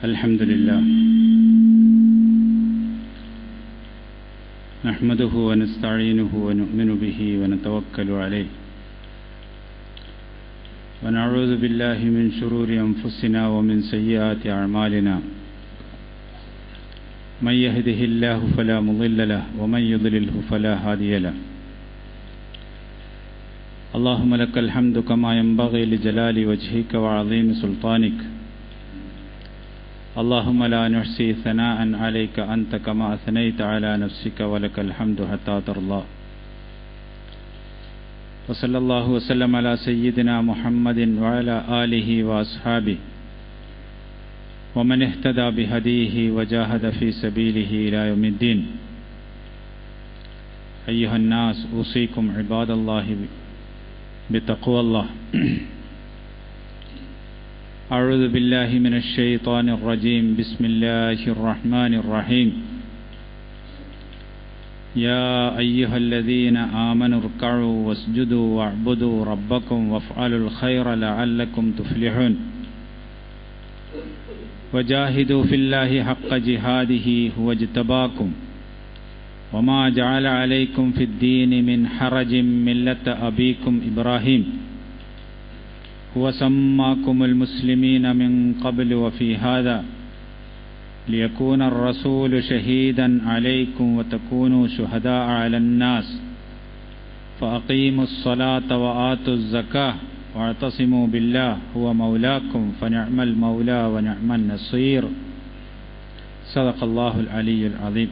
الحمد لله نحمده ونستعينه ونؤمن به ونتوكل عليه ونعوذ بالله من شرور أنفسنا ومن سيئات أعمالنا من يهده الله فلا مضل له ومن يضلله فلا هادي له اللهم لك الحمد كما ينبغي لجلال وجهك وعظيم سلطانك اللهم لا نحصي ثناء عليك أنت كما أثنيت على نفسك ولك الحمد حتى ترضى وصلى الله وسلم على سيدنا محمد وعلى آله وأصحابه ومن اهتدى بهديه وجاهد في سبيله إلى يوم الدين أيها الناس أوصيكم عباد الله بتقوى الله أعوذ بالله من الشيطان الرجيم بسم الله الرحمن الرحيم يا أيها الذين آمنوا اركعوا واسجدوا واعبدوا ربكم وافعلوا الخير لعلكم تفلحون وجاهدوا في الله حق جهاده هو اجتباكم وما جعل عليكم في الدين من حرج ملة أبيكم إبراهيم هو سماكم المسلمين من قبل وفي هذا ليكون الرسول شهيدا عليكم وتكونوا شهداء على الناس فأقيموا الصلاة وآتوا الزكاة واعتصموا بالله هو مولاكم فنعم المولى ونعم النصير صدق الله العلي العظيم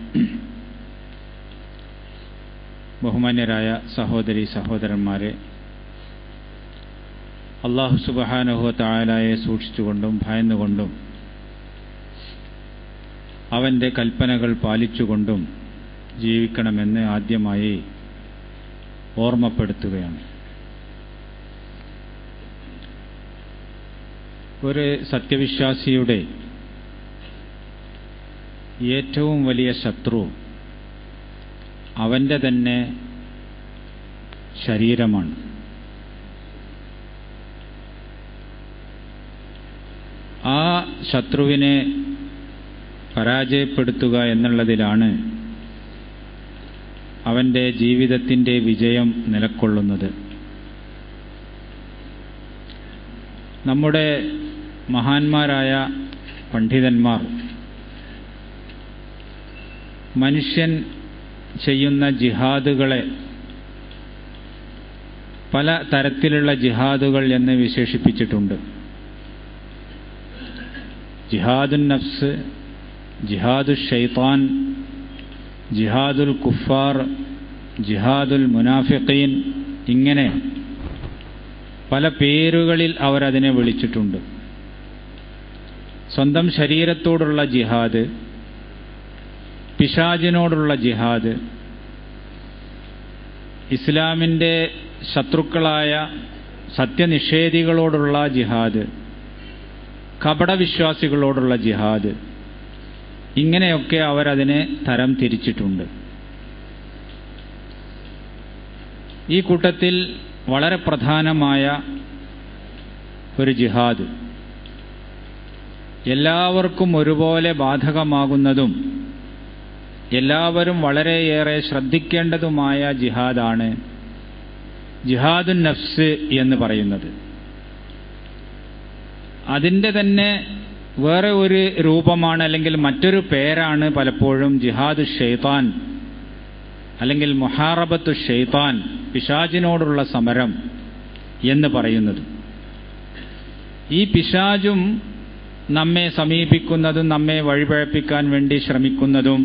ബഹുമാന്യരായ സഹോദരി സഹോദരന്മാരെ അള്ളാഹു സുബഹാനുഹു തായാലായെ സൂക്ഷിച്ചുകൊണ്ടും ഭയന്നുകൊണ്ടും അവൻ്റെ കൽപ്പനകൾ പാലിച്ചുകൊണ്ടും ജീവിക്കണമെന്ന് ആദ്യമായി ഓർമ്മപ്പെടുത്തുകയാണ് ഒരു സത്യവിശ്വാസിയുടെ ഏറ്റവും വലിയ ശത്രു അവൻ്റെ തന്നെ ശരീരമാണ് ആ ശത്രുവിനെ പരാജയപ്പെടുത്തുക എന്നുള്ളതിലാണ് അവൻ്റെ ജീവിതത്തിൻ്റെ വിജയം നിലക്കൊള്ളുന്നത് നമ്മുടെ മഹാന്മാരായ പണ്ഡിതന്മാർ മനുഷ്യൻ ചെയ്യുന്ന ജിഹാദുകളെ പല തരത്തിലുള്ള ജിഹാദുകൾ എന്ന് വിശേഷിപ്പിച്ചിട്ടുണ്ട് ജിഹാദുൽ നഫ്സ് ജിഹാദുൽ ഷെയ്ത്താൻ ജിഹാദുൽ കുഫാർ ജിഹാദുൽ മുനാഫിഖീൻ ഇങ്ങനെ പല പേരുകളിൽ അവരതിനെ വിളിച്ചിട്ടുണ്ട് സ്വന്തം ശരീരത്തോടുള്ള ജിഹാദ് പിശാജിനോടുള്ള ജിഹാദ് ഇസ്ലാമിൻ്റെ ശത്രുക്കളായ സത്യനിഷേധികളോടുള്ള ജിഹാദ് കപടവിശ്വാസികളോടുള്ള ജിഹാദ് ഇങ്ങനെയൊക്കെ അവരതിനെ തരം തിരിച്ചിട്ടുണ്ട് ഈ കൂട്ടത്തിൽ വളരെ പ്രധാനമായ ഒരു ജിഹാദ് എല്ലാവർക്കും ഒരുപോലെ ബാധകമാകുന്നതും എല്ലാവരും വളരെയേറെ ശ്രദ്ധിക്കേണ്ടതുമായ ജിഹാദാണ് ജിഹാദുൻ നഫ്സ് എന്ന് പറയുന്നത് അതിൻ്റെ തന്നെ വേറെ ഒരു രൂപമാണ് അല്ലെങ്കിൽ മറ്റൊരു പേരാണ് പലപ്പോഴും ജിഹാദു ഷെയ്ത്താൻ അല്ലെങ്കിൽ മുഹാറബത്തു ഷെയ്ത്താൻ പിശാജിനോടുള്ള സമരം എന്ന് പറയുന്നത് ഈ പിശാജും നമ്മെ സമീപിക്കുന്നതും നമ്മെ വഴിപഴപ്പിക്കാൻ വേണ്ടി ശ്രമിക്കുന്നതും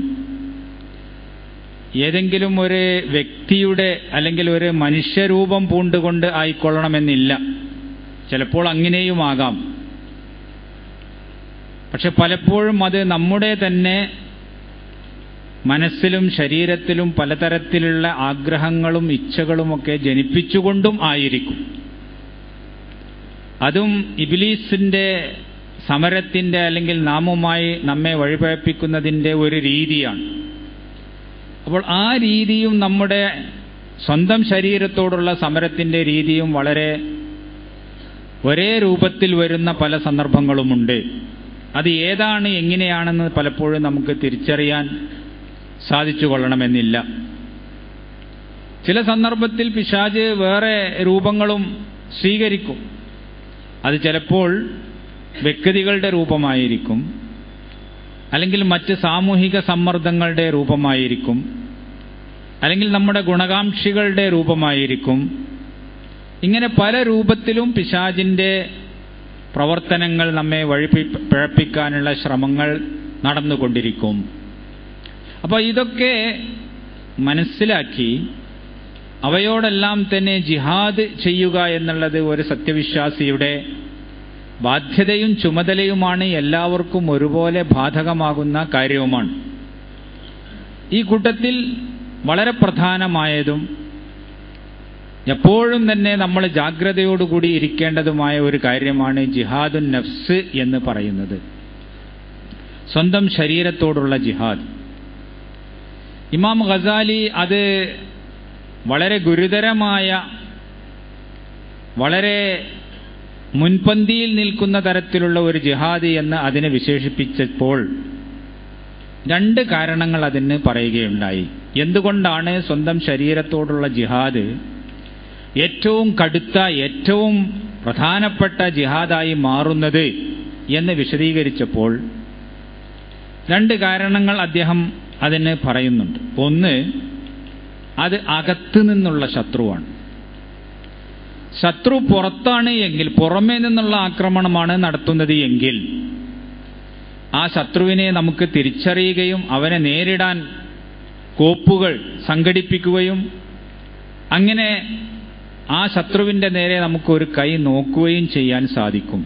ഏതെങ്കിലും ഒരു വ്യക്തിയുടെ അല്ലെങ്കിൽ ഒരു മനുഷ്യരൂപം പൂണ്ടുകൊണ്ട് ആയിക്കൊള്ളണമെന്നില്ല ചിലപ്പോൾ അങ്ങനെയുമാകാം പക്ഷെ പലപ്പോഴും അത് നമ്മുടെ തന്നെ മനസ്സിലും ശരീരത്തിലും പലതരത്തിലുള്ള ആഗ്രഹങ്ങളും ഇച്ഛകളുമൊക്കെ ജനിപ്പിച്ചുകൊണ്ടും ആയിരിക്കും അതും ഇബിലീസിന്റെ സമരത്തിന്റെ അല്ലെങ്കിൽ നാമുമായി നമ്മെ വഴിപഴപ്പിക്കുന്നതിൻ്റെ ഒരു രീതിയാണ് അപ്പോൾ ആ രീതിയും നമ്മുടെ സ്വന്തം ശരീരത്തോടുള്ള സമരത്തിൻ്റെ രീതിയും വളരെ ഒരേ രൂപത്തിൽ വരുന്ന പല സന്ദർഭങ്ങളുമുണ്ട് അത് ഏതാണ് എങ്ങനെയാണെന്ന് പലപ്പോഴും നമുക്ക് തിരിച്ചറിയാൻ സാധിച്ചു കൊള്ളണമെന്നില്ല ചില സന്ദർഭത്തിൽ പിശാജ് വേറെ രൂപങ്ങളും സ്വീകരിക്കും അത് ചിലപ്പോൾ വ്യക്തികളുടെ രൂപമായിരിക്കും അല്ലെങ്കിൽ മറ്റ് സാമൂഹിക സമ്മർദ്ദങ്ങളുടെ രൂപമായിരിക്കും അല്ലെങ്കിൽ നമ്മുടെ ഗുണകാംക്ഷികളുടെ രൂപമായിരിക്കും ഇങ്ങനെ പല രൂപത്തിലും പിശാജിൻ്റെ പ്രവർത്തനങ്ങൾ നമ്മെ വഴിപ്പി പിഴപ്പിക്കാനുള്ള ശ്രമങ്ങൾ നടന്നുകൊണ്ടിരിക്കും അപ്പോൾ ഇതൊക്കെ മനസ്സിലാക്കി അവയോടെല്ലാം തന്നെ ജിഹാദ് ചെയ്യുക എന്നുള്ളത് ഒരു സത്യവിശ്വാസിയുടെ ബാധ്യതയും ചുമതലയുമാണ് എല്ലാവർക്കും ഒരുപോലെ ബാധകമാകുന്ന കാര്യവുമാണ് ഈ കൂട്ടത്തിൽ വളരെ പ്രധാനമായതും എപ്പോഴും തന്നെ നമ്മൾ ജാഗ്രതയോടുകൂടി ഇരിക്കേണ്ടതുമായ ഒരു കാര്യമാണ് ജിഹാദുൻ നഫ്സ് എന്ന് പറയുന്നത് സ്വന്തം ശരീരത്തോടുള്ള ജിഹാദ് ഇമാം ഖസാലി അത് വളരെ ഗുരുതരമായ വളരെ മുൻപന്തിയിൽ നിൽക്കുന്ന തരത്തിലുള്ള ഒരു ജിഹാദ് എന്ന് അതിനെ വിശേഷിപ്പിച്ചപ്പോൾ രണ്ട് കാരണങ്ങൾ അതിന് പറയുകയുണ്ടായി എന്തുകൊണ്ടാണ് സ്വന്തം ശരീരത്തോടുള്ള ജിഹാദ് ഏറ്റവും കടുത്ത ഏറ്റവും പ്രധാനപ്പെട്ട ജിഹാദായി മാറുന്നത് എന്ന് വിശദീകരിച്ചപ്പോൾ രണ്ട് കാരണങ്ങൾ അദ്ദേഹം അതിന് പറയുന്നുണ്ട് ഒന്ന് അത് അകത്തു നിന്നുള്ള ശത്രുവാണ് ശത്രു പുറത്താണ് എങ്കിൽ പുറമേ നിന്നുള്ള ആക്രമണമാണ് നടത്തുന്നത് എങ്കിൽ ആ ശത്രുവിനെ നമുക്ക് തിരിച്ചറിയുകയും അവനെ നേരിടാൻ കോപ്പുകൾ സംഘടിപ്പിക്കുകയും അങ്ങനെ ആ ശത്രുവിൻ്റെ നേരെ നമുക്ക് ഒരു കൈ നോക്കുകയും ചെയ്യാൻ സാധിക്കും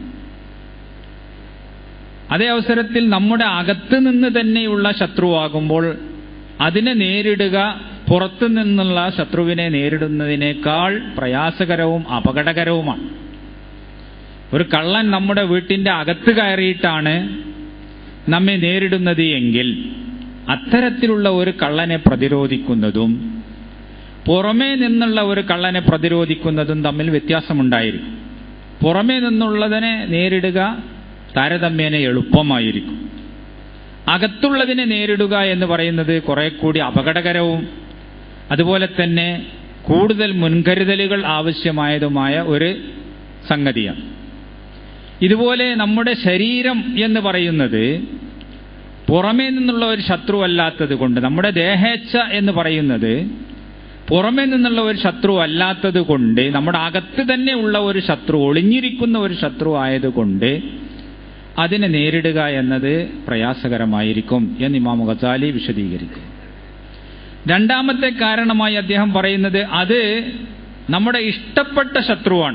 അതേ അവസരത്തിൽ നമ്മുടെ അകത്ത് നിന്ന് തന്നെയുള്ള ശത്രുവാകുമ്പോൾ അതിനെ നേരിടുക പുറത്തു നിന്നുള്ള ശത്രുവിനെ നേരിടുന്നതിനേക്കാൾ പ്രയാസകരവും അപകടകരവുമാണ് ഒരു കള്ളൻ നമ്മുടെ വീട്ടിൻ്റെ അകത്ത് കയറിയിട്ടാണ് നമ്മെ നേരിടുന്നത് എങ്കിൽ അത്തരത്തിലുള്ള ഒരു കള്ളനെ പ്രതിരോധിക്കുന്നതും പുറമേ നിന്നുള്ള ഒരു കള്ളനെ പ്രതിരോധിക്കുന്നതും തമ്മിൽ വ്യത്യാസമുണ്ടായിരിക്കും പുറമേ നിന്നുള്ളതിനെ നേരിടുക താരതമ്യേന എളുപ്പമായിരിക്കും അകത്തുള്ളതിനെ നേരിടുക എന്ന് പറയുന്നത് കുറെ കൂടി അപകടകരവും അതുപോലെ തന്നെ കൂടുതൽ മുൻകരുതലുകൾ ആവശ്യമായതുമായ ഒരു സംഗതിയാണ് ഇതുപോലെ നമ്മുടെ ശരീരം എന്ന് പറയുന്നത് പുറമേ നിന്നുള്ള ഒരു ശത്രു അല്ലാത്തത് കൊണ്ട് നമ്മുടെ ദേഹേച്ഛ എന്ന് പറയുന്നത് പുറമേ നിന്നുള്ള ഒരു ശത്രു അല്ലാത്തത് കൊണ്ട് നമ്മുടെ അകത്ത് തന്നെ ഉള്ള ഒരു ശത്രു ഒളിഞ്ഞിരിക്കുന്ന ഒരു ശത്രു ആയതുകൊണ്ട് അതിനെ നേരിടുക എന്നത് പ്രയാസകരമായിരിക്കും എന്ന് ഇമാം ഗസാലി വിശദീകരിക്കും രണ്ടാമത്തെ കാരണമായി അദ്ദേഹം പറയുന്നത് അത് നമ്മുടെ ഇഷ്ടപ്പെട്ട ശത്രുവാണ്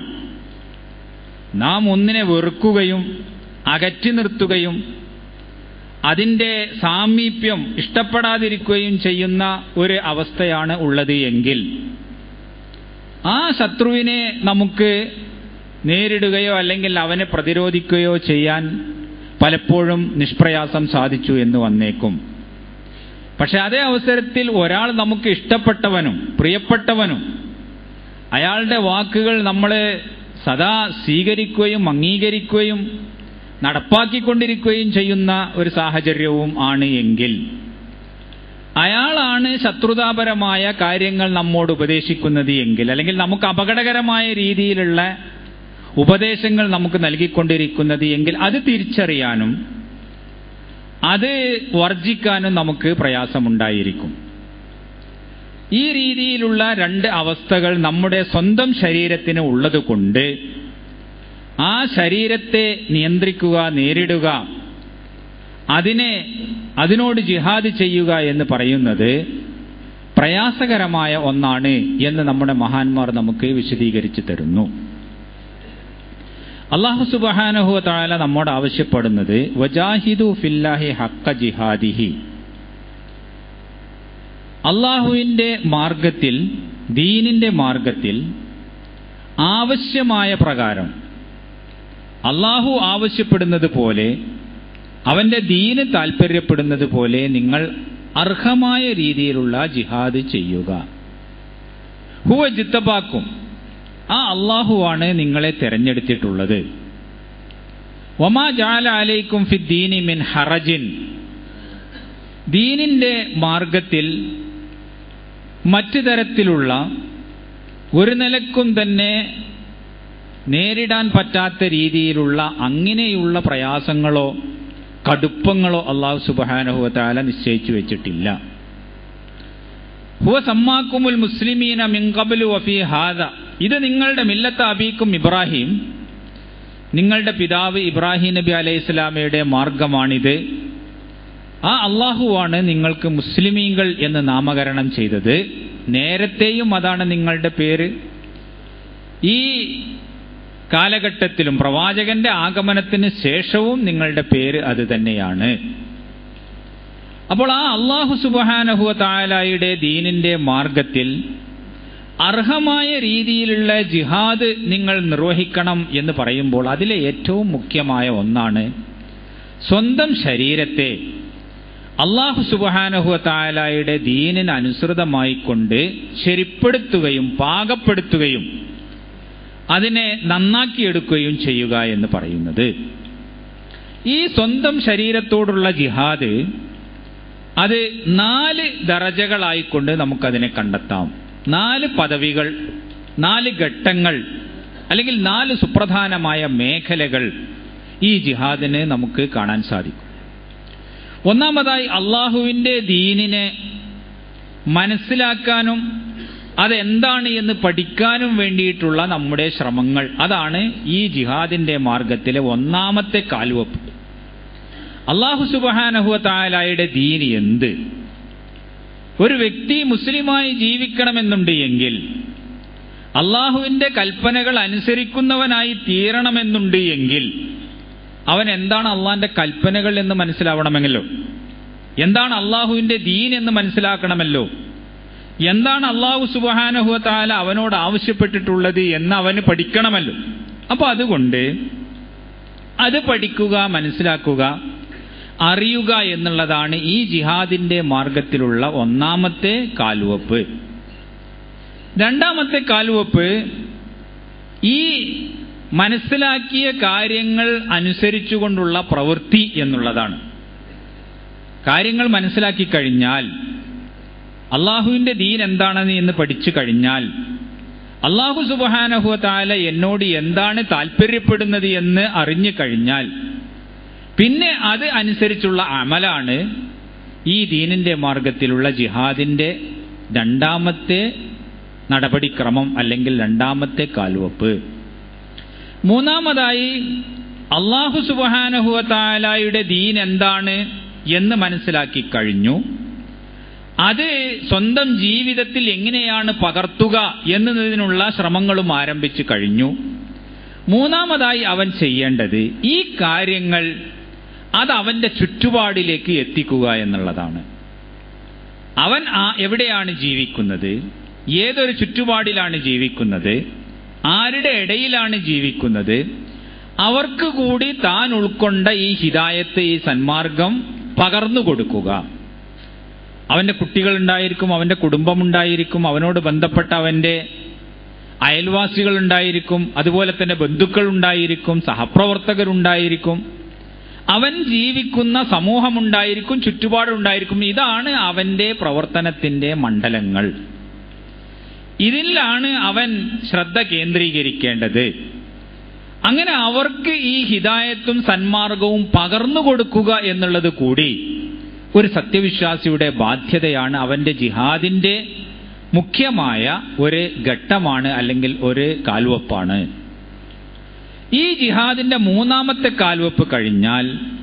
നാം ഒന്നിനെ വെറുക്കുകയും അകറ്റി നിർത്തുകയും അതിൻ്റെ സാമീപ്യം ഇഷ്ടപ്പെടാതിരിക്കുകയും ചെയ്യുന്ന ഒരു അവസ്ഥയാണ് ഉള്ളത് എങ്കിൽ ആ ശത്രുവിനെ നമുക്ക് നേരിടുകയോ അല്ലെങ്കിൽ അവനെ പ്രതിരോധിക്കുകയോ ചെയ്യാൻ പലപ്പോഴും നിഷ്പ്രയാസം സാധിച്ചു എന്ന് വന്നേക്കും പക്ഷെ അതേ അവസരത്തിൽ ഒരാൾ നമുക്ക് ഇഷ്ടപ്പെട്ടവനും പ്രിയപ്പെട്ടവനും അയാളുടെ വാക്കുകൾ നമ്മൾ സദാ സ്വീകരിക്കുകയും അംഗീകരിക്കുകയും നടപ്പാക്കിക്കൊണ്ടിരിക്കുകയും ചെയ്യുന്ന ഒരു സാഹചര്യവും ആണ് എങ്കിൽ അയാളാണ് ശത്രുതാപരമായ കാര്യങ്ങൾ നമ്മോട് ഉപദേശിക്കുന്നത് എങ്കിൽ അല്ലെങ്കിൽ നമുക്ക് അപകടകരമായ രീതിയിലുള്ള ഉപദേശങ്ങൾ നമുക്ക് നൽകിക്കൊണ്ടിരിക്കുന്നത് എങ്കിൽ അത് തിരിച്ചറിയാനും അത് വർജിക്കാനും നമുക്ക് പ്രയാസമുണ്ടായിരിക്കും ഈ രീതിയിലുള്ള രണ്ട് അവസ്ഥകൾ നമ്മുടെ സ്വന്തം ശരീരത്തിന് ഉള്ളതുകൊണ്ട് ആ ശരീരത്തെ നിയന്ത്രിക്കുക നേരിടുക അതിനെ അതിനോട് ജിഹാദ് ചെയ്യുക എന്ന് പറയുന്നത് പ്രയാസകരമായ ഒന്നാണ് എന്ന് നമ്മുടെ മഹാന്മാർ നമുക്ക് വിശദീകരിച്ചു തരുന്നു അള്ളാഹു സുബാനഹു താല നമ്മോട് ആവശ്യപ്പെടുന്നത് വജാഹിദു ഫില്ലാഹി ഹക്ക ജിഹാദിഹി അള്ളാഹുവിൻ്റെ മാർഗത്തിൽ ദീനിന്റെ മാർഗത്തിൽ ആവശ്യമായ പ്രകാരം അള്ളാഹു ആവശ്യപ്പെടുന്നത് പോലെ അവന്റെ ദീന് താല്പര്യപ്പെടുന്നത് പോലെ നിങ്ങൾ അർഹമായ രീതിയിലുള്ള ജിഹാദ് ചെയ്യുക ഹുവ ജിത്തബാക്കും ആ അള്ളാഹുവാണ് നിങ്ങളെ തെരഞ്ഞെടുത്തിട്ടുള്ളത് ഒമാ ജാല അലൈക്കും ഫി ദീനി മിൻ ഹറജിൻ ദീനിന്റെ മാർഗത്തിൽ മറ്റു തരത്തിലുള്ള ഒരു നിലക്കും തന്നെ നേരിടാൻ പറ്റാത്ത രീതിയിലുള്ള അങ്ങനെയുള്ള പ്രയാസങ്ങളോ കടുപ്പങ്ങളോ അള്ളാഹു സുബാനഹുവത്താല നിശ്ചയിച്ചു വെച്ചിട്ടില്ല ഹുവ സമ്മാക്കുമുൽ മുസ്ലിമീന മിങ്കബലു വഫി ഹാദ ഇത് നിങ്ങളുടെ മില്ലത്ത് അബീക്കും ഇബ്രാഹിം നിങ്ങളുടെ പിതാവ് ഇബ്രാഹിം നബി അലൈഹി സ്വലാമയുടെ മാർഗമാണിത് ആ അള്ളാഹുവാണ് നിങ്ങൾക്ക് മുസ്ലിമീങ്ങൾ എന്ന് നാമകരണം ചെയ്തത് നേരത്തെയും അതാണ് നിങ്ങളുടെ പേര് ഈ കാലഘട്ടത്തിലും പ്രവാചകന്റെ ആഗമനത്തിന് ശേഷവും നിങ്ങളുടെ പേര് അത് തന്നെയാണ് അപ്പോൾ ആ അള്ളാഹു സുബാനഹുവ താലായുടെ ദീനിന്റെ മാർഗത്തിൽ അർഹമായ രീതിയിലുള്ള ജിഹാദ് നിങ്ങൾ നിർവഹിക്കണം എന്ന് പറയുമ്പോൾ അതിലെ ഏറ്റവും മുഖ്യമായ ഒന്നാണ് സ്വന്തം ശരീരത്തെ അള്ളാഹു സുബാനഹുവ താലായുടെ ദീനിന് അനുസൃതമായിക്കൊണ്ട് ശരിപ്പെടുത്തുകയും പാകപ്പെടുത്തുകയും അതിനെ നന്നാക്കിയെടുക്കുകയും ചെയ്യുക എന്ന് പറയുന്നത് ഈ സ്വന്തം ശരീരത്തോടുള്ള ജിഹാദ് അത് നാല് ദറജകളായിക്കൊണ്ട് നമുക്കതിനെ കണ്ടെത്താം നാല് പദവികൾ നാല് ഘട്ടങ്ങൾ അല്ലെങ്കിൽ നാല് സുപ്രധാനമായ മേഖലകൾ ഈ ജിഹാദിന് നമുക്ക് കാണാൻ സാധിക്കും ഒന്നാമതായി അള്ളാഹുവിൻ്റെ ദീനിനെ മനസ്സിലാക്കാനും അതെന്താണ് എന്ന് പഠിക്കാനും വേണ്ടിയിട്ടുള്ള നമ്മുടെ ശ്രമങ്ങൾ അതാണ് ഈ ജിഹാദിന്റെ മാർഗത്തിലെ ഒന്നാമത്തെ കാൽവപ്പ് അള്ളാഹു സുബാനഹുവ താലായുടെ ദീന് എന്ത് ഒരു വ്യക്തി മുസ്ലിമായി ജീവിക്കണമെന്നുണ്ട് എങ്കിൽ അള്ളാഹുവിന്റെ കൽപ്പനകൾ അനുസരിക്കുന്നവനായി തീരണമെന്നുണ്ട് എങ്കിൽ അവൻ എന്താണ് അള്ളാഹിന്റെ കൽപ്പനകൾ എന്ന് മനസ്സിലാവണമെങ്കിലോ എന്താണ് അള്ളാഹുവിന്റെ ദീൻ എന്ന് മനസ്സിലാക്കണമല്ലോ എന്താണ് അള്ളാഹു സുബാനഹുവ താല അവനോട് ആവശ്യപ്പെട്ടിട്ടുള്ളത് എന്ന് അവന് പഠിക്കണമല്ലോ അപ്പൊ അതുകൊണ്ട് അത് പഠിക്കുക മനസ്സിലാക്കുക അറിയുക എന്നുള്ളതാണ് ഈ ജിഹാദിന്റെ മാർഗത്തിലുള്ള ഒന്നാമത്തെ കാൽവപ്പ് രണ്ടാമത്തെ കാൽവപ്പ് ഈ മനസ്സിലാക്കിയ കാര്യങ്ങൾ അനുസരിച്ചുകൊണ്ടുള്ള പ്രവൃത്തി എന്നുള്ളതാണ് കാര്യങ്ങൾ മനസ്സിലാക്കി കഴിഞ്ഞാൽ അള്ളാഹുവിന്റെ ദീൻ എന്താണെന്ന് എന്ന് പഠിച്ചു കഴിഞ്ഞാൽ അള്ളാഹു സുബാനഹുവ താല എന്നോട് എന്താണ് താല്പര്യപ്പെടുന്നത് എന്ന് അറിഞ്ഞു കഴിഞ്ഞാൽ പിന്നെ അത് അനുസരിച്ചുള്ള അമലാണ് ഈ ദീനിന്റെ മാർഗത്തിലുള്ള ജിഹാദിന്റെ രണ്ടാമത്തെ നടപടിക്രമം അല്ലെങ്കിൽ രണ്ടാമത്തെ കാൽവപ്പ് മൂന്നാമതായി അള്ളാഹു സുബാനഹുവ താലായുടെ ദീൻ എന്താണ് എന്ന് മനസ്സിലാക്കി കഴിഞ്ഞു അത് സ്വന്തം ജീവിതത്തിൽ എങ്ങനെയാണ് പകർത്തുക എന്നതിനുള്ള ശ്രമങ്ങളും ആരംഭിച്ചു കഴിഞ്ഞു മൂന്നാമതായി അവൻ ചെയ്യേണ്ടത് ഈ കാര്യങ്ങൾ അത് അവന്റെ ചുറ്റുപാടിലേക്ക് എത്തിക്കുക എന്നുള്ളതാണ് അവൻ ആ എവിടെയാണ് ജീവിക്കുന്നത് ഏതൊരു ചുറ്റുപാടിലാണ് ജീവിക്കുന്നത് ആരുടെ ഇടയിലാണ് ജീവിക്കുന്നത് അവർക്ക് കൂടി താൻ ഉൾക്കൊണ്ട ഈ ഹിതായത്ത് ഈ സന്മാർഗം പകർന്നു കൊടുക്കുക അവന്റെ കുട്ടികളുണ്ടായിരിക്കും അവന്റെ കുടുംബമുണ്ടായിരിക്കും അവനോട് ബന്ധപ്പെട്ട അവന്റെ അയൽവാസികൾ ഉണ്ടായിരിക്കും അതുപോലെ തന്നെ ബന്ധുക്കൾ ഉണ്ടായിരിക്കും സഹപ്രവർത്തകരുണ്ടായിരിക്കും അവൻ ജീവിക്കുന്ന സമൂഹമുണ്ടായിരിക്കും ചുറ്റുപാടുണ്ടായിരിക്കും ഇതാണ് അവന്റെ പ്രവർത്തനത്തിന്റെ മണ്ഡലങ്ങൾ ഇതിലാണ് അവൻ ശ്രദ്ധ കേന്ദ്രീകരിക്കേണ്ടത് അങ്ങനെ അവർക്ക് ഈ ഹിതായത്തും സന്മാർഗവും പകർന്നു കൊടുക്കുക എന്നുള്ളത് കൂടി ഒരു സത്യവിശ്വാസിയുടെ ബാധ്യതയാണ് അവന്റെ ജിഹാദിന്റെ മുഖ്യമായ ഒരു ഘട്ടമാണ് അല്ലെങ്കിൽ ഒരു കാൽവപ്പാണ് ഈ ജിഹാദിന്റെ മൂന്നാമത്തെ കാൽവപ്പ് കഴിഞ്ഞാൽ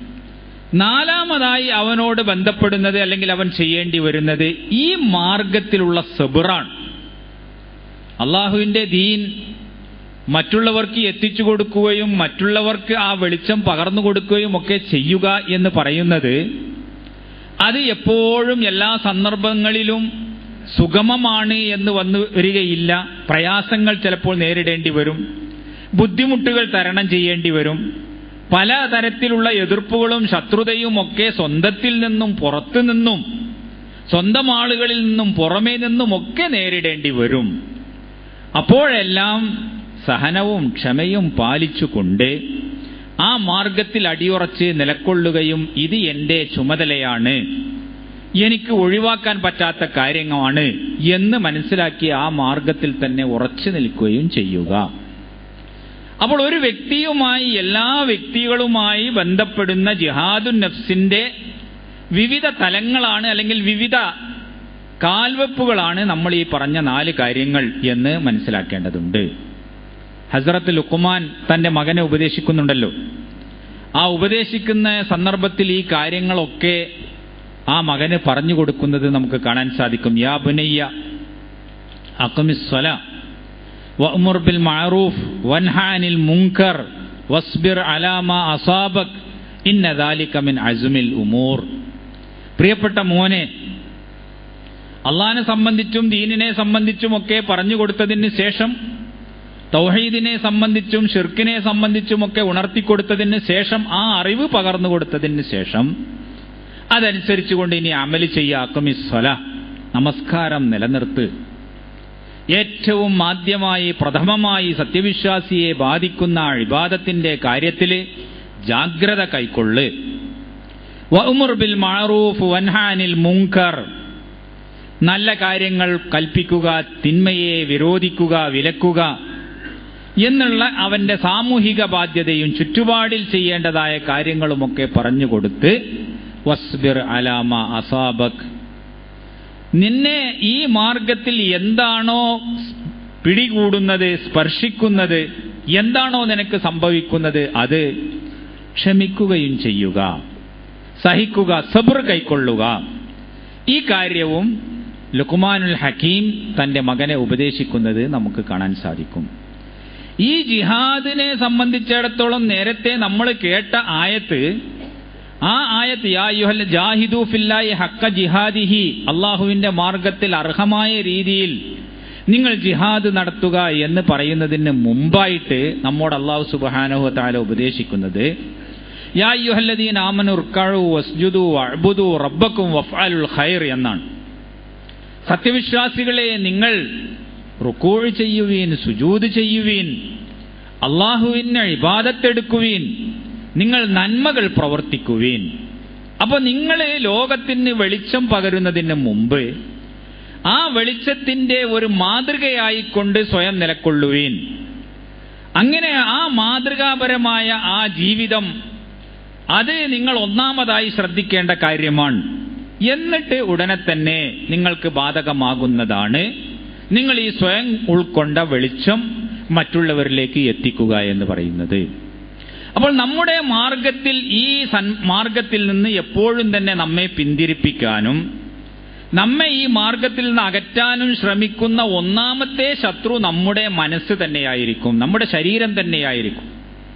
നാലാമതായി അവനോട് ബന്ധപ്പെടുന്നത് അല്ലെങ്കിൽ അവൻ ചെയ്യേണ്ടി വരുന്നത് ഈ മാർഗത്തിലുള്ള സബിറാണ് അള്ളാഹുവിന്റെ ദീൻ മറ്റുള്ളവർക്ക് എത്തിച്ചു കൊടുക്കുകയും മറ്റുള്ളവർക്ക് ആ വെളിച്ചം പകർന്നു കൊടുക്കുകയും ഒക്കെ ചെയ്യുക എന്ന് പറയുന്നത് അത് എപ്പോഴും എല്ലാ സന്ദർഭങ്ങളിലും സുഗമമാണ് എന്ന് വന്നു വരികയില്ല പ്രയാസങ്ങൾ ചിലപ്പോൾ നേരിടേണ്ടി വരും ബുദ്ധിമുട്ടുകൾ തരണം ചെയ്യേണ്ടി വരും പല തരത്തിലുള്ള എതിർപ്പുകളും ശത്രുതയും ഒക്കെ സ്വന്തത്തിൽ നിന്നും പുറത്തു നിന്നും സ്വന്തം ആളുകളിൽ നിന്നും പുറമേ നിന്നും ഒക്കെ നേരിടേണ്ടി വരും അപ്പോഴെല്ലാം സഹനവും ക്ഷമയും പാലിച്ചുകൊണ്ട് ആ മാർഗത്തിൽ അടിയുറച്ച് നിലക്കൊള്ളുകയും ഇത് എൻ്റെ ചുമതലയാണ് എനിക്ക് ഒഴിവാക്കാൻ പറ്റാത്ത കാര്യമാണ് എന്ന് മനസ്സിലാക്കി ആ മാർഗത്തിൽ തന്നെ ഉറച്ചു നിൽക്കുകയും ചെയ്യുക അപ്പോൾ ഒരു വ്യക്തിയുമായി എല്ലാ വ്യക്തികളുമായി ബന്ധപ്പെടുന്ന ജിഹാദുൻ നഫ്സിന്റെ വിവിധ തലങ്ങളാണ് അല്ലെങ്കിൽ വിവിധ കാൽവെപ്പുകളാണ് നമ്മൾ ഈ പറഞ്ഞ നാല് കാര്യങ്ങൾ എന്ന് മനസ്സിലാക്കേണ്ടതുണ്ട് ഹസ്രത്ത് ലുക്കുമാൻ തന്റെ മകനെ ഉപദേശിക്കുന്നുണ്ടല്ലോ ആ ഉപദേശിക്കുന്ന സന്ദർഭത്തിൽ ഈ കാര്യങ്ങളൊക്കെ ആ മകന് പറഞ്ഞു കൊടുക്കുന്നത് നമുക്ക് കാണാൻ സാധിക്കും യാ ബുനയ്യ അഖമിസ്വല വഅ്മുർ ബിൽ മഅറൂഫ് വൻഹാനിൽ മുങ്കർ വസ്ബിർ അലാമ അസാബക് ഇന്ന ദാലിക മിൻ അസ്മിൽ ഉമൂർ പ്രിയപ്പെട്ട മോനെ അള്ളാഹിനെ സംബന്ധിച്ചും ദീനിനെ സംബന്ധിച്ചുമൊക്കെ പറഞ്ഞു കൊടുത്തതിന് ശേഷം തൗഹീദിനെ സംബന്ധിച്ചും ഷിർക്കിനെ സംബന്ധിച്ചുമൊക്കെ ഉണർത്തിക്കൊടുത്തതിന് ശേഷം ആ അറിവ് പകർന്നു കൊടുത്തതിന് ശേഷം അതനുസരിച്ചുകൊണ്ട് ഇനി അമല് ചെയ്യാക്കും ഈ സ്വല നമസ്കാരം നിലനിർത്ത് ഏറ്റവും ആദ്യമായി പ്രഥമമായി സത്യവിശ്വാസിയെ ബാധിക്കുന്ന ഇബാദത്തിന്റെ കാര്യത്തിൽ ജാഗ്രത കൈക്കൊള്ള് വഉമുർ ബിൽ മഅറൂഫ് വൻഹാനിൽ മുങ്കർ നല്ല കാര്യങ്ങൾ കൽപ്പിക്കുക തിന്മയെ വിരോധിക്കുക വിലക്കുക എന്നുള്ള അവന്റെ സാമൂഹിക ബാധ്യതയും ചുറ്റുപാടിൽ ചെയ്യേണ്ടതായ കാര്യങ്ങളുമൊക്കെ പറഞ്ഞുകൊടുത്ത് വസ്ബിർ അലാമ അസാബക് നിന്നെ ഈ മാർഗത്തിൽ എന്താണോ പിടികൂടുന്നത് സ്പർശിക്കുന്നത് എന്താണോ നിനക്ക് സംഭവിക്കുന്നത് അത് ക്ഷമിക്കുകയും ചെയ്യുക സഹിക്കുക സബർ കൈക്കൊള്ളുക ഈ കാര്യവും ലുക്കുമാനുൽ ഹക്കീം തന്റെ മകനെ ഉപദേശിക്കുന്നത് നമുക്ക് കാണാൻ സാധിക്കും ഈ ജിഹാദിനെ സംബന്ധിച്ചിടത്തോളം നേരത്തെ നമ്മൾ കേട്ട ആയത്ത് ആ ആയത്ത് യാ യുഹൽ ജാഹിദു ഫില്ലായി ഹക്ക ജിഹാദിഹി അള്ളാഹുവിന്റെ മാർഗത്തിൽ അർഹമായ രീതിയിൽ നിങ്ങൾ ജിഹാദ് നടത്തുക എന്ന് പറയുന്നതിന് മുമ്പായിട്ട് നമ്മോട് അള്ളാഹു സുബാനഹു താല ഉപദേശിക്കുന്നത് യാ യുഹല്ലദീൻ ആമനു ഉർക്കാഴു വസ്ജുദു അഅ്ബുദു റബ്ബക്കും വഫ്അലുൽ ഖൈർ എന്നാണ് സത്യവിശ്വാസികളെ നിങ്ങൾ റുക്കോഴ് ചെയ്യുവീൻ സുജൂത് ചെയ്യുവീൻ അള്ളാഹുവിന് ഇബാദത്തെടുക്കുവീൻ നിങ്ങൾ നന്മകൾ പ്രവർത്തിക്കുവീൻ അപ്പൊ നിങ്ങൾ ലോകത്തിന് വെളിച്ചം പകരുന്നതിന് മുമ്പ് ആ വെളിച്ചത്തിന്റെ ഒരു മാതൃകയായിക്കൊണ്ട് സ്വയം നിലക്കൊള്ളുവീൻ അങ്ങനെ ആ മാതൃകാപരമായ ആ ജീവിതം അത് നിങ്ങൾ ഒന്നാമതായി ശ്രദ്ധിക്കേണ്ട കാര്യമാണ് എന്നിട്ട് ഉടനെ തന്നെ നിങ്ങൾക്ക് ബാധകമാകുന്നതാണ് നിങ്ങൾ ഈ സ്വയം ഉൾക്കൊണ്ട വെളിച്ചം മറ്റുള്ളവരിലേക്ക് എത്തിക്കുക എന്ന് പറയുന്നത് അപ്പോൾ നമ്മുടെ മാർഗത്തിൽ ഈ സൻ മാർഗത്തിൽ നിന്ന് എപ്പോഴും തന്നെ നമ്മെ പിന്തിരിപ്പിക്കാനും നമ്മെ ഈ മാർഗത്തിൽ നിന്ന് അകറ്റാനും ശ്രമിക്കുന്ന ഒന്നാമത്തെ ശത്രു നമ്മുടെ മനസ്സ് തന്നെയായിരിക്കും നമ്മുടെ ശരീരം തന്നെയായിരിക്കും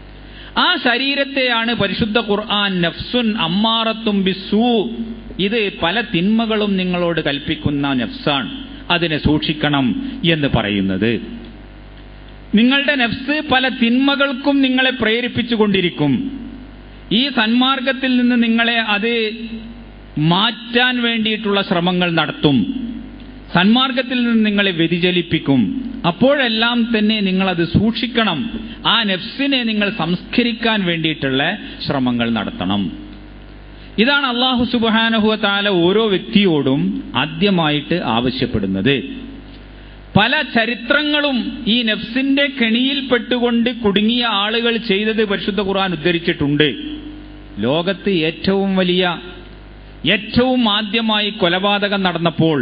ആ ശരീരത്തെയാണ് പരിശുദ്ധ ഖുർആൻ നഫ്സുൻ അമ്മാറത്തും ബിസു ഇത് പല തിന്മകളും നിങ്ങളോട് കൽപ്പിക്കുന്ന നഫ്സാണ് അതിനെ സൂക്ഷിക്കണം എന്ന് പറയുന്നത് നിങ്ങളുടെ നഫ്സ് പല തിന്മകൾക്കും നിങ്ങളെ പ്രേരിപ്പിച്ചുകൊണ്ടിരിക്കും ഈ സന്മാർഗത്തിൽ നിന്ന് നിങ്ങളെ അത് മാറ്റാൻ വേണ്ടിയിട്ടുള്ള ശ്രമങ്ങൾ നടത്തും സന്മാർഗത്തിൽ നിന്ന് നിങ്ങളെ വ്യതിചലിപ്പിക്കും അപ്പോഴെല്ലാം തന്നെ നിങ്ങളത് സൂക്ഷിക്കണം ആ നഫ്സിനെ നിങ്ങൾ സംസ്കരിക്കാൻ വേണ്ടിയിട്ടുള്ള ശ്രമങ്ങൾ നടത്തണം ഇതാണ് അള്ളാഹു സുബാനഹുവ താല ഓരോ വ്യക്തിയോടും ആദ്യമായിട്ട് ആവശ്യപ്പെടുന്നത് പല ചരിത്രങ്ങളും ഈ നഫ്സിന്റെ കെണിയിൽപ്പെട്ടുകൊണ്ട് കുടുങ്ങിയ ആളുകൾ ചെയ്തത് പരിശുദ്ധ ഖുർആൻ ഉദ്ധരിച്ചിട്ടുണ്ട് ലോകത്ത് ഏറ്റവും വലിയ ഏറ്റവും ആദ്യമായി കൊലപാതകം നടന്നപ്പോൾ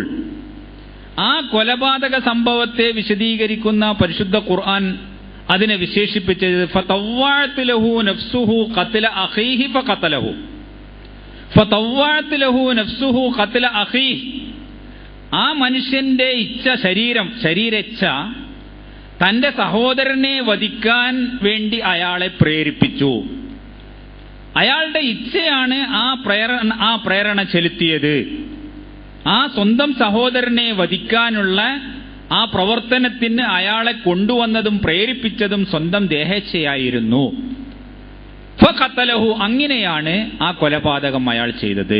ആ കൊലപാതക സംഭവത്തെ വിശദീകരിക്കുന്ന പരിശുദ്ധ ഖുർആൻ അതിനെ വിശേഷിപ്പിച്ചത് ഫതവ്വഅത്ത് ലഹു നഫ്സുഹു ഖത്ല അഖീഹി ഫഖതലഹു ഫതവ്വഅത്ത് ലഹു നഫ്സുഹു ഖത്ല അഖീഹി ആ മനുഷ്യന്റെ ഇച്ഛ ശരീരം ശരീരച്ഛ തന്റെ സഹോദരനെ വധിക്കാൻ വേണ്ടി അയാളെ പ്രേരിപ്പിച്ചു അയാളുടെ ഇച്ഛയാണ് ആ പ്രേരണ ആ പ്രേരണ ചെലുത്തിയത് ആ സ്വന്തം സഹോദരനെ വധിക്കാനുള്ള ആ പ്രവർത്തനത്തിന് അയാളെ കൊണ്ടുവന്നതും പ്രേരിപ്പിച്ചതും സ്വന്തം ദേഹേച്ഛയായിരുന്നു ഫഖത്തലഹു അങ്ങനെയാണ് ആ കൊലപാതകം അയാൾ ചെയ്തത്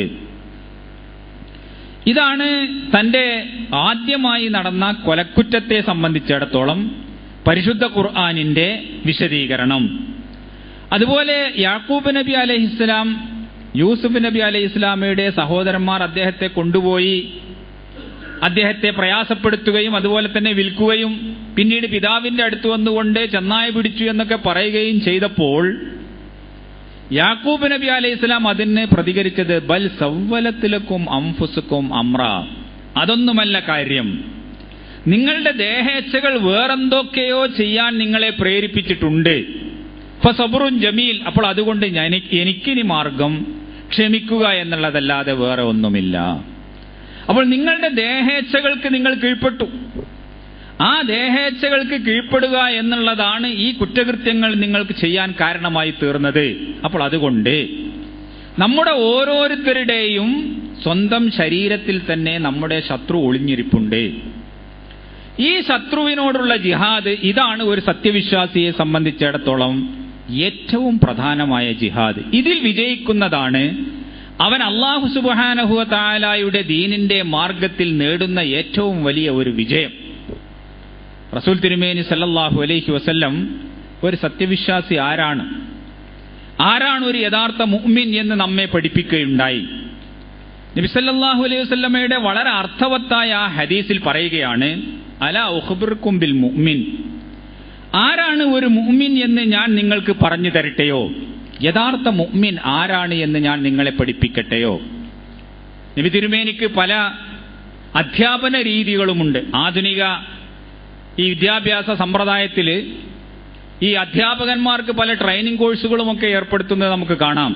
ഇതാണ് തന്റെ ആദ്യമായി നടന്ന കൊലക്കുറ്റത്തെ സംബന്ധിച്ചിടത്തോളം പരിശുദ്ധ ഖുർആാനിന്റെ വിശദീകരണം അതുപോലെ യാക്കൂബ് നബി അലഹിസ്ലാം യൂസുഫ് നബി അലൈഹി ഇസ്ലാമയുടെ സഹോദരന്മാർ അദ്ദേഹത്തെ കൊണ്ടുപോയി അദ്ദേഹത്തെ പ്രയാസപ്പെടുത്തുകയും അതുപോലെ തന്നെ വിൽക്കുകയും പിന്നീട് പിതാവിന്റെ അടുത്ത് വന്നുകൊണ്ട് ചെന്നായ പിടിച്ചു എന്നൊക്കെ പറയുകയും ചെയ്തപ്പോൾ യാക്കൂബ് നബി അലൈഹി ഇസ്ലാം അതിന് പ്രതികരിച്ചത് ബൽ സവ്വലത്തിലക്കും അംഫുസുക്കും അമ്ര അതൊന്നുമല്ല കാര്യം നിങ്ങളുടെ ദേഹേച്ഛകൾ വേറെന്തൊക്കെയോ ചെയ്യാൻ നിങ്ങളെ പ്രേരിപ്പിച്ചിട്ടുണ്ട് ഇപ്പൊ സബറുൻ ജമീൽ അപ്പോൾ അതുകൊണ്ട് ഞാൻ എനിക്കിനി മാർഗം ക്ഷമിക്കുക എന്നുള്ളതല്ലാതെ വേറെ ഒന്നുമില്ല അപ്പോൾ നിങ്ങളുടെ ദേഹേച്ഛകൾക്ക് നിങ്ങൾ കീഴ്പ്പെട്ടു ആ ദേഹേച്ഛകൾക്ക് കീഴ്പ്പെടുക എന്നുള്ളതാണ് ഈ കുറ്റകൃത്യങ്ങൾ നിങ്ങൾക്ക് ചെയ്യാൻ കാരണമായി തീർന്നത് അപ്പോൾ അതുകൊണ്ട് നമ്മുടെ ഓരോരുത്തരുടെയും സ്വന്തം ശരീരത്തിൽ തന്നെ നമ്മുടെ ശത്രു ഒളിഞ്ഞിരിപ്പുണ്ട് ഈ ശത്രുവിനോടുള്ള ജിഹാദ് ഇതാണ് ഒരു സത്യവിശ്വാസിയെ സംബന്ധിച്ചിടത്തോളം ഏറ്റവും പ്രധാനമായ ജിഹാദ് ഇതിൽ വിജയിക്കുന്നതാണ് അവൻ അള്ളാഹു സുബാനഹുവ താലായുടെ ദീനിന്റെ മാർഗത്തിൽ നേടുന്ന ഏറ്റവും വലിയ ഒരു വിജയം റസൂൽ തിരുമേനി സല്ലല്ലാഹു അലൈഹി വസല്ലം ഒരു സത്യവിശ്വാസി ആരാണ് ആരാണ് ഒരു യഥാർത്ഥ മുഅ്മിൻ എന്ന് നമ്മെ പഠിപ്പിക്കുകയുണ്ടായി നബി സല്ലല്ലാഹു അലൈഹി വസല്ലമയുടെ വളരെ അർത്ഥവത്തായ ആ ഹദീസിൽ പറയുകയാണ് അല ഉഖ്ബിർക്കും ബിൽ മുഅ്മിൻ ആരാണ് ഒരു മുഅ്മിൻ എന്ന് ഞാൻ നിങ്ങൾക്ക് പറഞ്ഞു തരട്ടെയോ യഥാർത്ഥ മുഅ്മിൻ ആരാണ് എന്ന് ഞാൻ നിങ്ങളെ പഠിപ്പിക്കട്ടെയോ നബി തിരുമേനിക്ക് പല അധ്യാപന രീതികളുമുണ്ട് ആധുനിക ഈ വിദ്യാഭ്യാസ സമ്പ്രദായത്തിൽ ഈ അധ്യാപകന്മാർക്ക് പല ട്രെയിനിങ് കോഴ്സുകളുമൊക്കെ ഏർപ്പെടുത്തുന്നത് നമുക്ക് കാണാം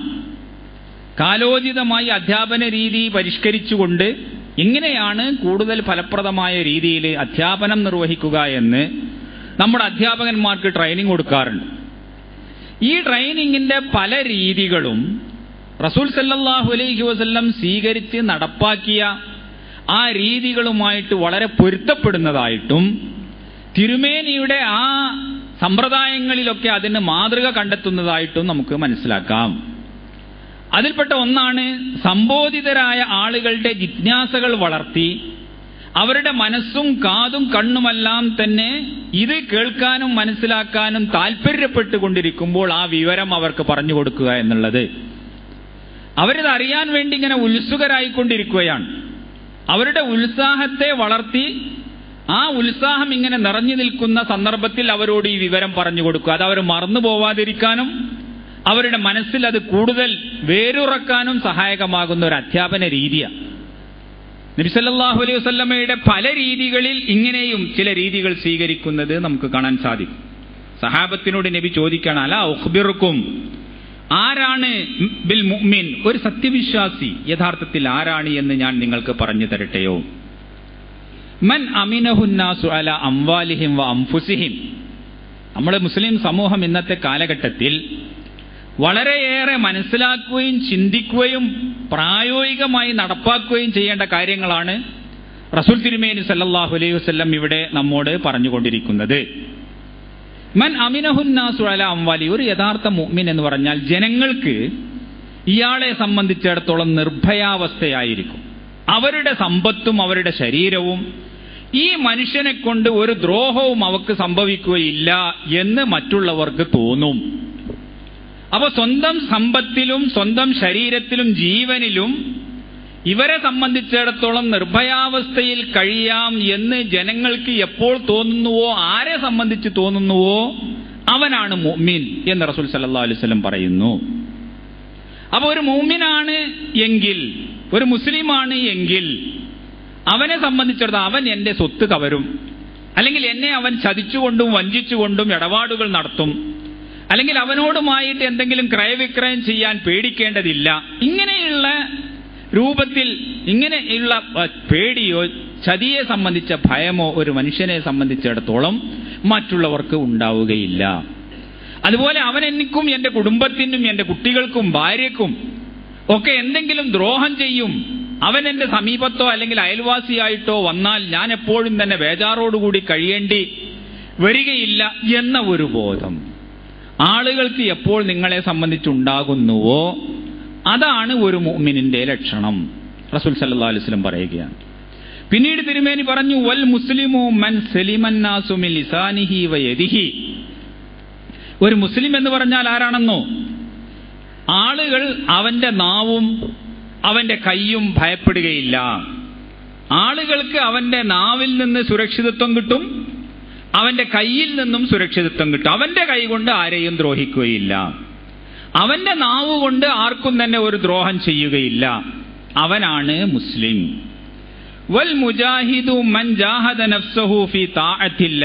കാലോചിതമായി അധ്യാപന രീതി പരിഷ്കരിച്ചുകൊണ്ട് എങ്ങനെയാണ് കൂടുതൽ ഫലപ്രദമായ രീതിയിൽ അധ്യാപനം നിർവഹിക്കുക എന്ന് നമ്മുടെ അധ്യാപകന്മാർക്ക് ട്രെയിനിങ് കൊടുക്കാറുണ്ട് ഈ ട്രെയിനിങ്ങിന്റെ പല രീതികളും റസൂൽ സല്ലല്ലാഹു അലൈഹി വസല്ലം സ്വീകരിച്ച് നടപ്പാക്കിയ ആ രീതികളുമായിട്ട് വളരെ പൊരുത്തപ്പെടുന്നതായിട്ടും തിരുമേനിയുടെ ആ സമ്പ്രദായങ്ങളിലൊക്കെ അതിന് മാതൃക കണ്ടെത്തുന്നതായിട്ടും നമുക്ക് മനസ്സിലാക്കാം അതിൽപ്പെട്ട ഒന്നാണ് സംബോധിതരായ ആളുകളുടെ ജിജ്ഞാസകൾ വളർത്തി അവരുടെ മനസ്സും കാതും കണ്ണുമെല്ലാം തന്നെ ഇത് കേൾക്കാനും മനസ്സിലാക്കാനും താല്പര്യപ്പെട്ടുകൊണ്ടിരിക്കുമ്പോൾ ആ വിവരം അവർക്ക് പറഞ്ഞു കൊടുക്കുക എന്നുള്ളത് അവരിത് അറിയാൻ വേണ്ടി ഇങ്ങനെ ഉത്സുകരായിക്കൊണ്ടിരിക്കുകയാണ് അവരുടെ ഉത്സാഹത്തെ വളർത്തി ആ ഉത്സാഹം ഇങ്ങനെ നിറഞ്ഞു നിൽക്കുന്ന സന്ദർഭത്തിൽ അവരോട് ഈ വിവരം പറഞ്ഞു കൊടുക്കുക അത് അവർ മറന്നു പോവാതിരിക്കാനും അവരുടെ മനസ്സിൽ അത് കൂടുതൽ വേരുറക്കാനും സഹായകമാകുന്ന ഒരു അധ്യാപന രീതിയാണ് നബിസല്ലാഹു അലൈഹി വസല്ലമയുടെ പല രീതികളിൽ ഇങ്ങനെയും ചില രീതികൾ സ്വീകരിക്കുന്നത് നമുക്ക് കാണാൻ സാധിക്കും സഹാബത്തിനോട് നബി ചോദിക്കണം അല ഉഖ്ബിറുക്കും ആരാണ് ബിൽ മുഅ്മിൻ ഒരു സത്യവിശ്വാസി യഥാർത്ഥത്തിൽ ആരാണ് എന്ന് ഞാൻ നിങ്ങൾക്ക് പറഞ്ഞു തരട്ടെയോ മൻ അമിനഹുന്നാസു അല അംവാലിഹിം വ അംഫുസിഹിം നമ്മുടെ മുസ്ലിം സമൂഹം ഇന്നത്തെ കാലഘട്ടത്തിൽ വളരെയേറെ മനസ്സിലാക്കുകയും ചിന്തിക്കുകയും പ്രായോഗികമായി നടപ്പാക്കുകയും ചെയ്യേണ്ട കാര്യങ്ങളാണ് റസൂൽ തിരുമേനി സല്ലല്ലാഹു അലൈഹി വസല്ലം ഇവിടെ നമ്മോട് പറഞ്ഞുകൊണ്ടിരിക്കുന്നത് മൻ അമിനഹുന്നാസു അല അംവാലി ഒരു യഥാർത്ഥ മുഅ്മിൻ എന്ന് പറഞ്ഞാൽ ജനങ്ങൾക്ക് ഇയാളെ സംബന്ധിച്ചിടത്തോളം നിർഭയാവസ്ഥയായിരിക്കും അവരുടെ സമ്പത്തും അവരുടെ ശരീരവും ഈ മനുഷ്യനെ കൊണ്ട് ഒരു ദ്രോഹവും അവർക്ക് സംഭവിക്കുകയില്ല എന്ന് മറ്റുള്ളവർക്ക് തോന്നും അപ്പൊ സ്വന്തം സമ്പത്തിലും സ്വന്തം ശരീരത്തിലും ജീവനിലും ഇവരെ സംബന്ധിച്ചിടത്തോളം നിർഭയാവസ്ഥയിൽ കഴിയാം എന്ന് ജനങ്ങൾക്ക് എപ്പോൾ തോന്നുന്നുവോ ആരെ സംബന്ധിച്ച് തോന്നുന്നുവോ അവനാണ് മുഅ്മിൻ എന്ന് റസൂൽ സല്ലല്ലാഹു അലൈഹി വസല്ലം പറയുന്നു അപ്പൊ ഒരു മുഅ്മിനാണ് എങ്കിൽ ഒരു മുസ്ലിമാണ് എങ്കിൽ അവനെ സംബന്ധിച്ചിടത്തോളം അവൻ എന്റെ സ്വത്ത് കവരും അല്ലെങ്കിൽ എന്നെ അവൻ ചതിച്ചുകൊണ്ടും വഞ്ചിച്ചുകൊണ്ടും ഇടപാടുകൾ നടത്തും അല്ലെങ്കിൽ അവനോടുമായിട്ട് എന്തെങ്കിലും ക്രയവിക്രയം ചെയ്യാൻ പേടിക്കേണ്ടതില്ല ഇങ്ങനെയുള്ള രൂപത്തിൽ ഇങ്ങനെയുള്ള പേടിയോ ചതിയെ സംബന്ധിച്ച ഭയമോ ഒരു മനുഷ്യനെ സംബന്ധിച്ചിടത്തോളം മറ്റുള്ളവർക്ക് ഉണ്ടാവുകയില്ല അതുപോലെ അവൻ എനിക്കും എൻ്റെ കുടുംബത്തിനും എൻ്റെ കുട്ടികൾക്കും ഭാര്യക്കും ഒക്കെ എന്തെങ്കിലും ദ്രോഹം ചെയ്യും അവൻ എൻ്റെ സമീപത്തോ അല്ലെങ്കിൽ അയൽവാസിയായിട്ടോ വന്നാൽ ഞാൻ എപ്പോഴും തന്നെ ബേജാറോടുകൂടി കഴിയേണ്ടി വരികയില്ല എന്ന ഒരു ബോധം ആളുകൾക്ക് എപ്പോൾ നിങ്ങളെ സംബന്ധിച്ചുണ്ടാകുന്നുവോ അതാണ് ഒരു മുഅ്മിനിന്റെ ലക്ഷണം റസൂൽ സല്ലല്ലാഹു അലൈഹി വസല്ലം പറയുകയാണ് പിന്നീട് തിരുമേനി പറഞ്ഞു വൽ മുസ്ലിമു മൻ സലിമന്നാസു മിൻ ലിസാനിഹി വ യദിഹി ഒരു മുസ്ലിം എന്ന് പറഞ്ഞാൽ ആരാണെന്നോ ആളുകൾ അവന്റെ നാവും അവന്റെ കൈയും ഭയപ്പെടുകയില്ല ആളുകൾക്ക് അവന്റെ നാവിൽ നിന്ന് സുരക്ഷിതത്വം കിട്ടും അവന്റെ കയ്യിൽ നിന്നും സുരക്ഷിതത്വം കിട്ടും അവന്റെ കൈ കൊണ്ട് ആരെയും ദ്രോഹിക്കുകയില്ല അവന്റെ നാവ് കൊണ്ട് ആർക്കും തന്നെ ഒരു ദ്രോഹം ചെയ്യുകയില്ല അവനാണ് മുസ്ലിം വൽ മുജാഹിദു മൻ ജാഹദ നഫ്സഹു ഫി താഅത്തില്ല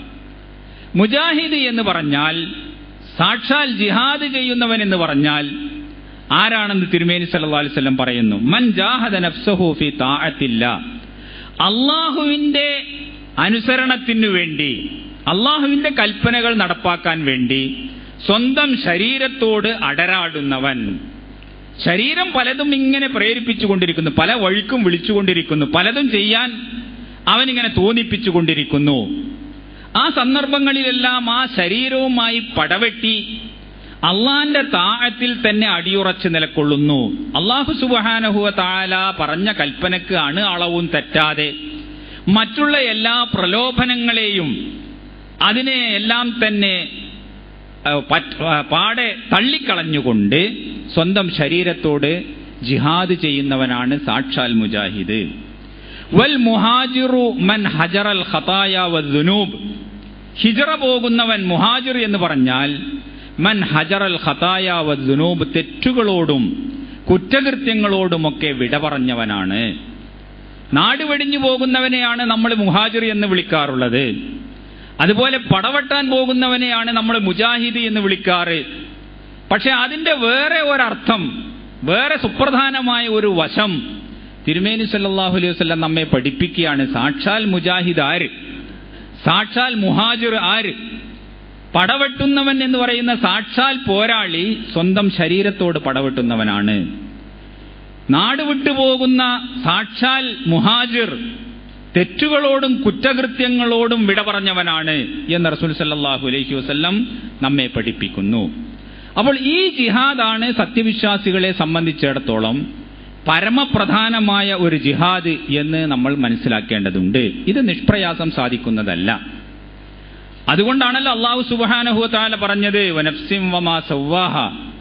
മുജാഹിദ് എന്ന് പറഞ്ഞാൽ സാക്ഷാൽ ജിഹാദ് ചെയ്യുന്നവൻ എന്ന് പറഞ്ഞാൽ ആരാണെന്ന് തിരുമേനി സല്ലല്ലാഹു അലൈഹി വസല്ലം പറയുന്നു മൻ ജാഹദ നഫ്സഹു ഫി താഅത്തില്ല അള്ളാഹുവിന്റെ അനുസരണത്തിനു വേണ്ടി അള്ളാഹുവിന്റെ കൽപ്പനകൾ നടപ്പാക്കാൻ വേണ്ടി സ്വന്തം ശരീരത്തോട് അടരാടുന്നവൻ ശരീരം പലതും ഇങ്ങനെ പ്രേരിപ്പിച്ചുകൊണ്ടിരിക്കുന്നു പല വഴിക്കും വിളിച്ചുകൊണ്ടിരിക്കുന്നു പലതും ചെയ്യാൻ അവനിങ്ങനെ തോന്നിപ്പിച്ചുകൊണ്ടിരിക്കുന്നു ആ സന്ദർഭങ്ങളിലെല്ലാം ആ ശരീരവുമായി പടവെട്ടി അള്ളാന്റെ താഴത്തിൽ തന്നെ അടിയുറച്ച് നിലക്കൊള്ളുന്നു അള്ളാഹു സുബഹാനഹുവ താല പറഞ്ഞ കൽപ്പനക്ക് അണു അളവും തെറ്റാതെ മറ്റുള്ള എല്ലാ പ്രലോഭനങ്ങളെയും അതിനെ എല്ലാം തന്നെ അഹ് പറ്റ്- അഹ് പാടെ തള്ളിക്കളഞ്ഞുകൊണ്ട് സ്വന്തം ശരീരത്തോട് ജിഹാദ് ചെയ്യുന്നവനാണ് സാക്ഷാൽ മുജാഹിദ് വൽ മുഹാജിറു മൻ ഹജറൽ ഖതായ വദ്ദുനൂബ് ഹിജറ പോകുന്നവൻ മുഹാജിർ എന്ന് പറഞ്ഞാൽ മൻ ഹജറൽ ഖതായ വദ്ദുനൂബ് തെറ്റുകളോടും കുറ്റകൃത്യങ്ങളോടുമൊക്കെ വിട പറഞ്ഞവനാണ് നാട് വെടിഞ്ഞു പോകുന്നവനെയാണ് നമ്മൾ മുഹാജിർ എന്ന് വിളിക്കാറുള്ളത് അതുപോലെ പടവെട്ടാൻ പോകുന്നവനെയാണ് നമ്മൾ മുജാഹിദ് എന്ന് വിളിക്കാറ് പക്ഷെ അതിന്റെ വേറെ ഒരർത്ഥം വേറെ സുപ്രധാനമായ ഒരു വശം തിരുമേനി സല്ലല്ലാഹു അലൈഹി വസല്ലം നമ്മെ പഠിപ്പിക്കുകയാണ് സാക്ഷാൽ മുജാഹിദ് ആര് സാക്ഷാൽ മുഹാജിർ ആര് പടവെട്ടുന്നവൻ എന്ന് പറയുന്ന സാക്ഷാൽ പോരാളി സ്വന്തം ശരീരത്തോട് പടവെട്ടുന്നവനാണ് നാട് വിട്ടുപോകുന്ന സാക്ഷാൽ മുഹാജിർ തെറ്റുകളോടും കുറ്റകൃത്യങ്ങളോടും വിട പറഞ്ഞവനാണ് എന്ന് റസൂൽ സല്ലല്ലാഹു അലൈഹി വസല്ലം നമ്മെ പഠിപ്പിക്കുന്നു അപ്പോൾ ഈ ജിഹാദാണ് സത്യവിശ്വാസികളെ സംബന്ധിച്ചിടത്തോളം പരമപ്രധാനമായ ഒരു ജിഹാദ് എന്ന് നമ്മൾ മനസ്സിലാക്കേണ്ടതുണ്ട് ഇത് നിഷ്പ്രയാസം സാധിക്കുന്നതല്ല അതുകൊണ്ടാണല്ലോ അള്ളാഹു സുബ്ഹാനഹു വതആല പറഞ്ഞത് വനഫ്സിം വമാ സവ്വാഹ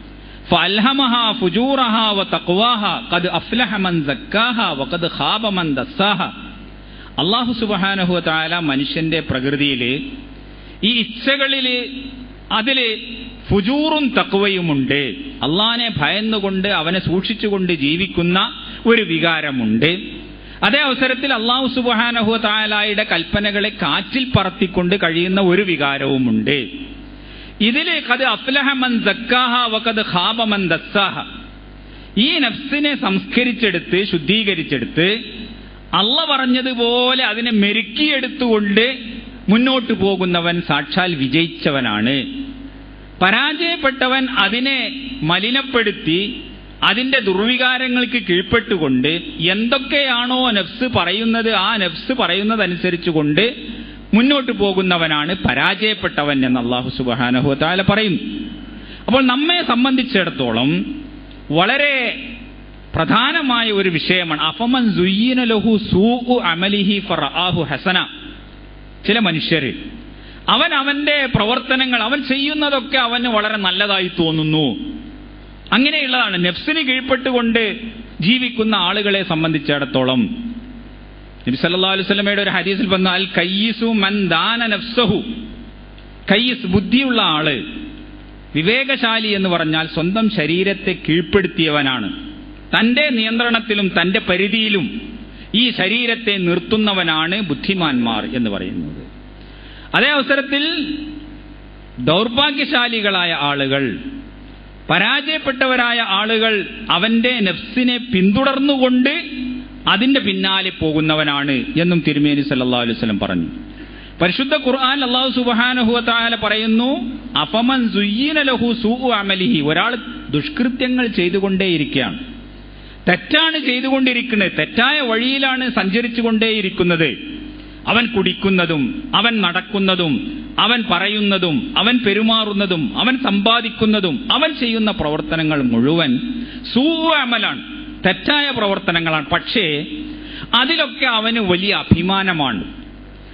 ഫഅൽഹമഹ ഫുജൂറഹ വതഖ്വാഹ ഖദ് അഫ്ലഹ മൻ സക്കാഹ വഖദ് ഖാബ മൻ ദസ്സാഹ അള്ളാഹു സുബ്ഹാനഹു വതആല മനുഷ്യന്റെ പ്രകൃതിയിൽ ഈ ഇച്ഛകളില് അതില് ഫുജൂറും തക്വയുമുണ്ട് അള്ളാനെ ഭയന്നുകൊണ്ട് അവനെ സൂക്ഷിച്ചുകൊണ്ട് ജീവിക്കുന്ന ഒരു വികാരമുണ്ട് അതേ അവസരത്തിൽ അള്ളാഹു സുബാനഹു താലായുടെ കൽപ്പനകളെ കാറ്റിൽ പറത്തിക്കൊണ്ട് കഴിയുന്ന ഒരു വികാരവുമുണ്ട് ഇതില് കത് അഫ്ലഹമൻ സക്കാഹ വകത് ഖാബമൻ ദസ്സാഹ ഈ നഫ്സിനെ സംസ്കരിച്ചെടുത്ത് ശുദ്ധീകരിച്ചെടുത്ത് അള്ള പറഞ്ഞതുപോലെ അതിനെ മെരുക്കിയെടുത്തുകൊണ്ട് മുന്നോട്ട് പോകുന്നവൻ സാക്ഷാൽ വിജയിച്ചവനാണ് പരാജയപ്പെട്ടവൻ അതിനെ മലിനപ്പെടുത്തി അതിന്റെ ദുർവികാരങ്ങൾക്ക് കീഴ്പ്പെട്ടുകൊണ്ട് എന്തൊക്കെയാണോ നഫ്സ് പറയുന്നത് ആ നഫ്സ് പറയുന്നതനുസരിച്ചുകൊണ്ട് മുന്നോട്ട് പോകുന്നവനാണ് പരാജയപ്പെട്ടവൻ എന്ന് അള്ളാഹു സുബാനഹു താല പറയുന്നു അപ്പോൾ നമ്മെ സംബന്ധിച്ചിടത്തോളം വളരെ പ്രധാനമായ ഒരു വിഷയമാണ് അഫമൻ സുയ്യന ലഹു സൂ അമലിഹി ഫറാഹു ഹസന ചില മനുഷ്യര് അവൻ അവന്റെ പ്രവർത്തനങ്ങൾ അവൻ ചെയ്യുന്നതൊക്കെ അവന് വളരെ നല്ലതായി തോന്നുന്നു അങ്ങനെയുള്ളതാണ് നെഫ്സിന് കീഴ്പ്പെട്ടുകൊണ്ട് ജീവിക്കുന്ന ആളുകളെ സംബന്ധിച്ചിടത്തോളം നബി സല്ലല്ലാഹു അലൈഹി വസല്ലമയുടെ ഒരു ഹദീസിൽ വന്നാൽ കയ്യിസു മൻ ദാന നഫ്സഹു കയ്യിസ് ബുദ്ധിയുള്ള ആള് വിവേകശാലി എന്ന് പറഞ്ഞാൽ സ്വന്തം ശരീരത്തെ കീഴ്പ്പെടുത്തിയവനാണ് തന്റെ നിയന്ത്രണത്തിലും തന്റെ പരിധിയിലും ഈ ശരീരത്തെ നിർത്തുന്നവനാണ് ബുദ്ധിമാന്മാർ എന്ന് പറയുന്നത് അതേ അവസരത്തിൽ ദൗർഭാഗ്യശാലികളായ ആളുകൾ പരാജയപ്പെട്ടവരായ ആളുകൾ അവന്റെ നെഫ്സിനെ പിന്തുടർന്നുകൊണ്ട് അതിന്റെ പിന്നാലെ പോകുന്നവനാണ് എന്നും തിരുമേനി സല്ലല്ലാഹു അലൈഹി വസല്ലം പറഞ്ഞു പരിശുദ്ധ ഖുർആൻ അള്ളാഹു സുബ്ഹാനഹു വതആല പറയുന്നു അഫമൻ സുയ്യിന ലഹു സൂഉ അമലിഹി ഒരാൾ ദുഷ്കൃത്യങ്ങൾ ചെയ്തുകൊണ്ടേയിരിക്കുകയാണ് തെറ്റാണ് ചെയ്തുകൊണ്ടിരിക്കുന്നത് തെറ്റായ വഴിയിലാണ് സഞ്ചരിച്ചുകൊണ്ടേയിരിക്കുന്നത് അവൻ കുടിക്കുന്നതും അവൻ നടക്കുന്നതും അവൻ പറയുന്നതും അവൻ പെരുമാറുന്നതും അവൻ സമ്പാദിക്കുന്നതും അവൻ ചെയ്യുന്ന പ്രവർത്തനങ്ങൾ മുഴുവൻ സൂവ അമലാണ് തെറ്റായ പ്രവർത്തനങ്ങളാണ് പക്ഷേ അതിലൊക്കെ അവന് വലിയ അഭിമാനമാണ്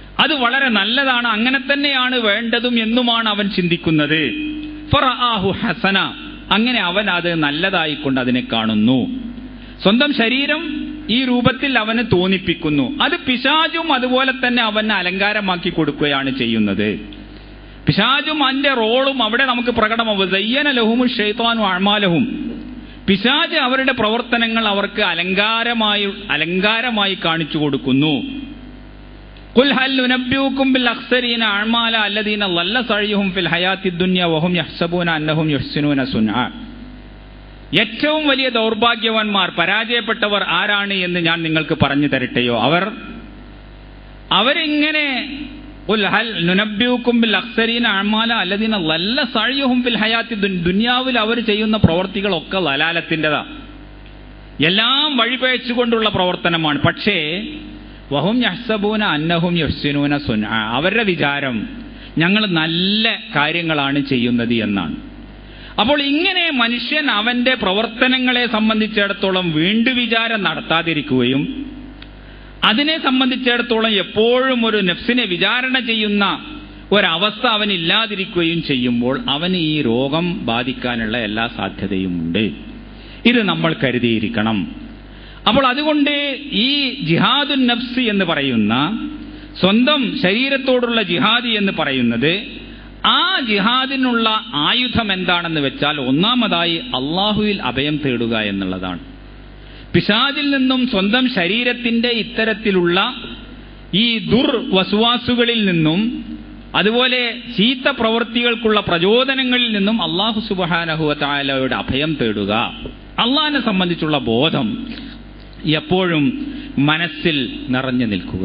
അത് വളരെ നല്ലതാണ് അങ്ങനെ തന്നെയാണ് വേണ്ടതും എന്നുമാണ് അവൻ ചിന്തിക്കുന്നത് ഫറആഹു ഹസന അങ്ങനെ അവൻ അത് നല്ലതായിക്കൊണ്ട് അതിനെ കാണുന്നു സ്വന്തം ശരീരം ഈ രൂപത്തിൽ അവന് തോന്നിപ്പിക്കുന്നു അത് പിശാചും അതുപോലെ തന്നെ അവന് അലങ്കാരമാക്കി കൊടുക്കുകയാണ് ചെയ്യുന്നത് പിശാചും അതിന്റെ റോളും അവിടെ നമുക്ക് പ്രകടമാവും സയ്യന ലഹുമു ഷെയ്ത്താനും അഴ്മാലഹും പിശാജ് അവരുടെ പ്രവർത്തനങ്ങൾ അവർക്ക് അലങ്കാരമായി അലങ്കാരമായി കാണിച്ചു കൊടുക്കുന്നു ഖുൽ ഹൽ നുനബ്ബിയുക്കും ബിൽ അഖ്സരീന അഅ്മാല അല്ലദീന ളല്ല സഅയുഹും ഫിൽ ഹയാത്തി ദുനിയ വഹും യഹ്സബൂന അന്നഹും യുഹ്സിനൂന സുൻആ ഏറ്റവും വലിയ ദൗർഭാഗ്യവാന്മാർ പരാജയപ്പെട്ടവർ ആരാണ് എന്ന് ഞാൻ നിങ്ങൾക്ക് പറഞ്ഞു തരട്ടെയോ അവർ അവരിങ്ങനെ ഖുൽ ഹൽ നുനബ്ബിയുക്കും ബിൽ അഖ്സരീന അഅ്മാല അല്ലദീന ളല്ല സഅയുഹും ഫിൽ ഹയാത്തി ദുനിയ ദുനിയാവിൽ അവർ ചെയ്യുന്ന പ്രവർത്തികളൊക്കെ ലലാലത്തിൻ്റെതാ എല്ലാം വഴിപഴച്ചുകൊണ്ടുള്ള പ്രവർത്തനമാണ് പക്ഷേ വഹും യഹ്സബൂന അന്നഹും യഹ്സിനൂന സുന അവരുടെ വിചാരം ഞങ്ങൾ നല്ല കാര്യങ്ങളാണ് ചെയ്യുന്നത് എന്നാണ് അപ്പോൾ ഇങ്ങനെ മനുഷ്യൻ അവന്റെ പ്രവർത്തനങ്ങളെ സംബന്ധിച്ചിടത്തോളം വീണ്ടു വിചാരം നടത്താതിരിക്കുകയും അതിനെ സംബന്ധിച്ചിടത്തോളം എപ്പോഴും ഒരു നെഫ്സിനെ വിചാരണ ചെയ്യുന്ന ഒരവസ്ഥ അവനില്ലാതിരിക്കുകയും ചെയ്യുമ്പോൾ അവന് ഈ രോഗം ബാധിക്കാനുള്ള എല്ലാ സാധ്യതയുമുണ്ട് ഇത് നമ്മൾ കരുതിയിരിക്കണം അപ്പോൾ അതുകൊണ്ട് ഈ ജിഹാദുൻ നഫ്സ് എന്ന് പറയുന്ന സ്വന്തം ശരീരത്തോടുള്ള ജിഹാദി എന്ന് പറയുന്നത് ആ ജിഹാദിനുള്ള ആയുധം എന്താണെന്ന് വെച്ചാൽ ഒന്നാമതായി അള്ളാഹുവിൽ അഭയം തേടുക എന്നുള്ളതാണ് പിശാദിൽ നിന്നും സ്വന്തം ശരീരത്തിന്റെ ഇത്തരത്തിലുള്ള ഈ ദുർവസുവാസുകളിൽ നിന്നും അതുപോലെ ചീത്ത പ്രവൃത്തികൾക്കുള്ള പ്രചോദനങ്ങളിൽ നിന്നും അള്ളാഹു സുബാനഹുവ താലയുടെ അഭയം തേടുക അള്ളാഹിനെ സംബന്ധിച്ചുള്ള ബോധം എപ്പോഴും മനസ്സിൽ നിറഞ്ഞു നിൽക്കുക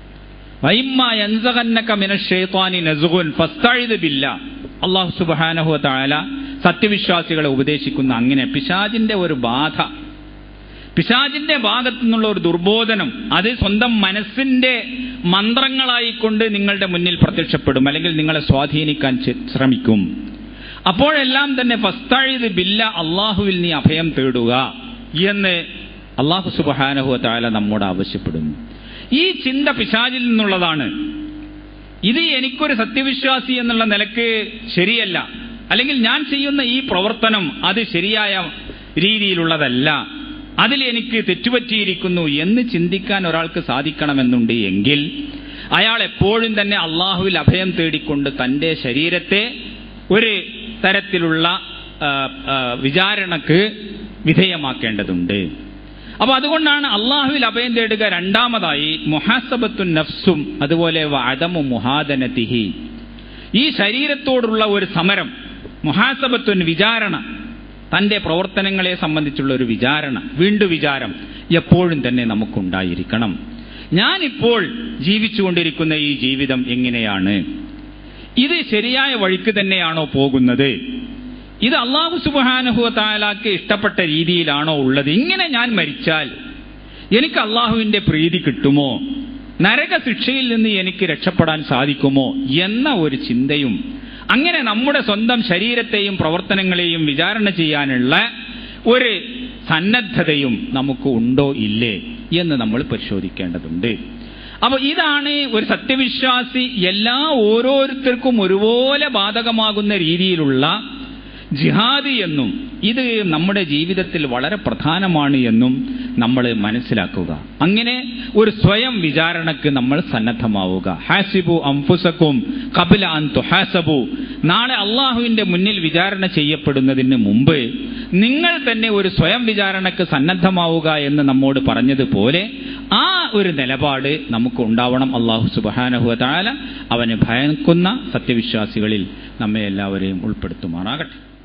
അള്ളാഹു സുബാനഹു താല സത്യവിശ്വാസികളെ ഉപദേശിക്കുന്ന അങ്ങനെ പിശാജിന്റെ ഒരു ബാധ പിശാജിന്റെ ഭാഗത്തു നിന്നുള്ള ഒരു ദുർബോധനം അത് സ്വന്തം മനസ്സിന്റെ മന്ത്രങ്ങളായിക്കൊണ്ട് നിങ്ങളുടെ മുന്നിൽ പ്രത്യക്ഷപ്പെടും അല്ലെങ്കിൽ നിങ്ങളെ സ്വാധീനിക്കാൻ ശ്രമിക്കും അപ്പോഴെല്ലാം തന്നെ ഫസ്താഴിത് ബില്ല അള്ളാഹുവിൽ നീ അഭയം തേടുക എന്ന് അള്ളാഹു സുബാനഹു താല നമ്മോട് ആവശ്യപ്പെടുന്നു ഈ ചിന്ത പിശാചിൽ നിന്നുള്ളതാണ് ഇത് എനിക്കൊരു സത്യവിശ്വാസി എന്നുള്ള നിലക്ക് ശരിയല്ല അല്ലെങ്കിൽ ഞാൻ ചെയ്യുന്ന ഈ പ്രവർത്തനം അത് ശരിയായ രീതിയിലുള്ളതല്ല അതിൽ എനിക്ക് തെറ്റുപറ്റിയിരിക്കുന്നു എന്ന് ചിന്തിക്കാൻ ഒരാൾക്ക് സാധിക്കണമെന്നുണ്ട് എങ്കിൽ അയാൾ എപ്പോഴും തന്നെ അള്ളാഹുവിൽ അഭയം തേടിക്കൊണ്ട് തന്റെ ശരീരത്തെ ഒരു തരത്തിലുള്ള വിചാരണക്ക് വിധേയമാക്കേണ്ടതുണ്ട് അപ്പൊ അതുകൊണ്ടാണ് അള്ളാഹുവിൽ അഭയം തേടുക രണ്ടാമതായി മുഹാസബത്തുൻ നഫ്സും അതുപോലെ വഅദമു മുഹാദനതിഹി ഈ ശരീരത്തോടുള്ള ഒരു സമരം മുഹാസബത്തുൻ വിചാരണ തന്റെ പ്രവർത്തനങ്ങളെ സംബന്ധിച്ചുള്ള ഒരു വിചാരണ വീണ്ടു വിചാരം എപ്പോഴും തന്നെ നമുക്കുണ്ടായിരിക്കണം ഞാനിപ്പോൾ ജീവിച്ചുകൊണ്ടിരിക്കുന്ന ഈ ജീവിതം എങ്ങനെയാണ് ഇത് ശരിയായ വഴിക്ക് തന്നെയാണോ പോകുന്നത് ഇത് അള്ളാഹു സുബാനഹുവ താലാക്ക് ഇഷ്ടപ്പെട്ട രീതിയിലാണോ ഉള്ളത് ഇങ്ങനെ ഞാൻ മരിച്ചാൽ എനിക്ക് അള്ളാഹുവിന്റെ പ്രീതി കിട്ടുമോ നരക ശിക്ഷയിൽ നിന്ന് എനിക്ക് രക്ഷപ്പെടാൻ സാധിക്കുമോ എന്ന ഒരു ചിന്തയും അങ്ങനെ നമ്മുടെ സ്വന്തം ശരീരത്തെയും പ്രവർത്തനങ്ങളെയും വിചാരണ ചെയ്യാനുള്ള ഒരു സന്നദ്ധതയും നമുക്ക് ഉണ്ടോ ഇല്ലേ എന്ന് നമ്മൾ പരിശോധിക്കേണ്ടതുണ്ട് അപ്പൊ ഇതാണ് ഒരു സത്യവിശ്വാസി എല്ലാ ഓരോരുത്തർക്കും ഒരുപോലെ ബാധകമാകുന്ന രീതിയിലുള്ള ജിഹാദി എന്നും ഇത് നമ്മുടെ ജീവിതത്തിൽ വളരെ പ്രധാനമാണ് എന്നും നമ്മൾ മനസ്സിലാക്കുക അങ്ങനെ ഒരു സ്വയം വിചാരണക്ക് നമ്മൾ സന്നദ്ധമാവുക ഹാസിബു അംഫുസക്കും കപില അൻ തുഹാസബു നാളെ അള്ളാഹുവിന്റെ മുന്നിൽ വിചാരണ ചെയ്യപ്പെടുന്നതിന് മുമ്പ് നിങ്ങൾ തന്നെ ഒരു സ്വയം വിചാരണക്ക് സന്നദ്ധമാവുക എന്ന് നമ്മോട് പറഞ്ഞതുപോലെ ആ ഒരു നിലപാട് നമുക്ക് ഉണ്ടാവണം അള്ളാഹു സുബാനഹുവ താല അവനെ ഭയക്കുന്ന സത്യവിശ്വാസികളിൽ നമ്മെ എല്ലാവരെയും ഉൾപ്പെടുത്തുമാറാകട്ടെ